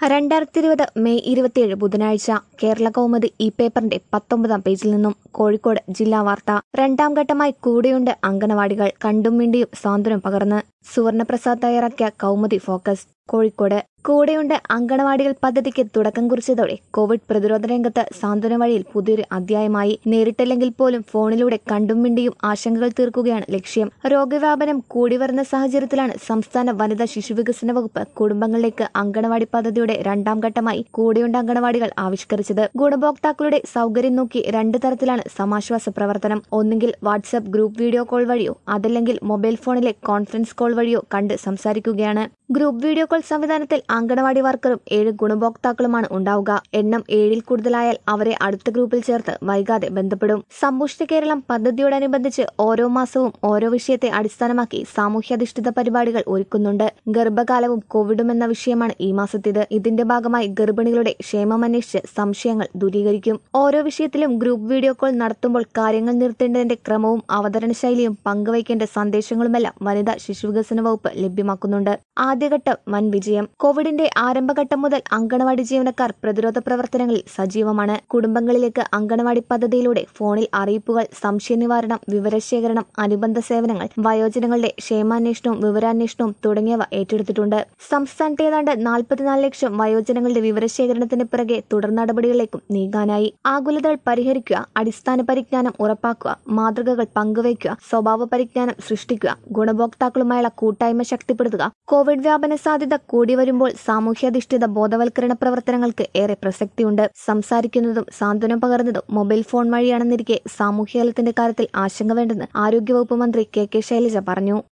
രണ്ടായിരത്തി ഇരുപത് മെയ് ഇരുപത്തിയേഴ് ബുധനാഴ്ച കേരള കൗമുദി ഈ പേപ്പറിന്റെ പത്തൊമ്പതാം പേജിൽ നിന്നും കോഴിക്കോട് ജില്ലാ വാർത്ത രണ്ടാം ഘട്ടമായി കൂടെയുണ്ട് അങ്കണവാടികൾ കണ്ടും മിണ്ടിയും സാന്ത്വനം പകർന്ന് സുവർണപ്രസാദ് തയ്യാറാക്കിയ കൗമുദി ഫോക്കസ് കോഴിക്കോട് കൂടെയുണ്ട് അങ്കണവാടികൾ പദ്ധതിക്ക് തുടക്കം കുറിച്ചതോടെ കോവിഡ് പ്രതിരോധ രംഗത്ത് സാന്ത്വന വഴിയിൽ പുതിയൊരു അധ്യായമായി നേരിട്ടില്ലെങ്കിൽ പോലും ഫോണിലൂടെ കണ്ടും മിണ്ടിയും ആശങ്കകൾ തീർക്കുകയാണ് ലക്ഷ്യം രോഗവ്യാപനം കൂടി വരുന്ന സാഹചര്യത്തിലാണ് സംസ്ഥാന വനിതാ ശിശുവികസന വകുപ്പ് കുടുംബങ്ങളിലേക്ക് അങ്കണവാടി പദ്ധതിയുടെ രണ്ടാം ഘട്ടമായി കൂടെയുണ്ട് അങ്കണവാടികൾ ആവിഷ്കരിച്ചത് ഗുണഭോക്താക്കളുടെ സൗകര്യം നോക്കി രണ്ട് തരത്തിലാണ് സമാശ്വാസ പ്രവർത്തനം ഒന്നുകിൽ വാട്സ്ആപ്പ് ഗ്രൂപ്പ് വീഡിയോ കോൾ വഴിയോ അതല്ലെങ്കിൽ മൊബൈൽ ഫോണിലെ കോൺഫറൻസ് കോൾ വഴിയോ കണ്ട് സംസാരിക്കുകയാണ് ഗ്രൂപ്പ് വീഡിയോ കോൾ സംവിധാനത്തിൽ അങ്കണവാടി വർക്കറും ഏഴ് ഗുണഭോക്താക്കളുമാണ് ഉണ്ടാവുക എണ്ണം ഏഴിൽ കൂടുതലായാൽ അവരെ അടുത്ത ഗ്രൂപ്പിൽ ചേർത്ത് വൈകാതെ ബന്ധപ്പെടും സമ്പുഷ്ട കേരളം പദ്ധതിയോടനുബന്ധിച്ച് ഓരോ മാസവും ഓരോ വിഷയത്തെ അടിസ്ഥാനമാക്കി സാമൂഹ്യാധിഷ്ഠിത പരിപാടികൾ ഒരുക്കുന്നുണ്ട് ഗർഭകാലവും കോവിഡും എന്ന വിഷയമാണ് ഈ മാസത്തേത് ഇതിന്റെ ഭാഗമായി ഗർഭിണികളുടെ ക്ഷേമമന്വേഷിച്ച് സംശയങ്ങൾ ദൂരീകരിക്കും ഓരോ വിഷയത്തിലും ഗ്രൂപ്പ് വീഡിയോ കോൾ നടത്തുമ്പോൾ കാര്യങ്ങൾ നിർത്തേണ്ടതിന്റെ ക്രമവും അവതരണ ശൈലിയും പങ്കുവയ്ക്കേണ്ട സന്ദേശങ്ങളുമെല്ലാം വനിതാ ശിശുവികസന വകുപ്പ് ലഭ്യമാക്കുന്നുണ്ട് ആദ്യഘട്ടം വൻ വിജയം കോവിഡിന്റെ ആരംഭഘട്ടം മുതൽ അങ്കണവാടി ജീവനക്കാർ പ്രതിരോധ പ്രവർത്തനങ്ങളിൽ സജീവമാണ് കുടുംബങ്ങളിലേക്ക് അങ്കണവാടി പദ്ധതിയിലൂടെ ഫോണിൽ അറിയിപ്പുകൾ സംശയ നിവാരണം വിവരശേഖരണം അനുബന്ധ സേവനങ്ങൾ വയോജനങ്ങളുടെ ക്ഷേമാന്വേഷണവും വിവരാന്വേഷണവും തുടങ്ങിയവ ഏറ്റെടുത്തിട്ടുണ്ട് സംസ്ഥാനത്ത് ഏതാണ്ട് നാൽപ്പത്തിനാല് ലക്ഷം വയോജനങ്ങളുടെ വിവരശേഖരണത്തിന് പിറകെ തുടർ നടപടികളിലേക്കും നീങ്ങാനായി ആകുലതകൾ പരിഹരിക്കുക അടിസ്ഥാന പരിജ്ഞാനം ഉറപ്പാക്കുക മാതൃകകൾ പങ്കുവയ്ക്കുക സ്വഭാവ പരിജ്ഞാനം സൃഷ്ടിക്കുക ഗുണഭോക്താക്കളുമായുള്ള കൂട്ടായ്മ ശക്തിപ്പെടുത്തുക കോവിഡ് വ്യാപന സാധ്യത കൂടി വരുമ്പോൾ സാമൂഹ്യാധിഷ്ഠിത ബോധവൽക്കരണ പ്രവർത്തനങ്ങൾക്ക് ഏറെ പ്രസക്തിയുണ്ട് സംസാരിക്കുന്നതും സാന്ത്വനം പകർന്നതും മൊബൈൽ ഫോൺ വഴിയാണെന്നിരിക്കെ സാമൂഹ്യതലത്തിന്റെ കാര്യത്തിൽ ആശങ്ക വേണ്ടെന്ന് ആരോഗ്യവകുപ്പ് മന്ത്രി കെ കെ ശൈലജ പറഞ്ഞു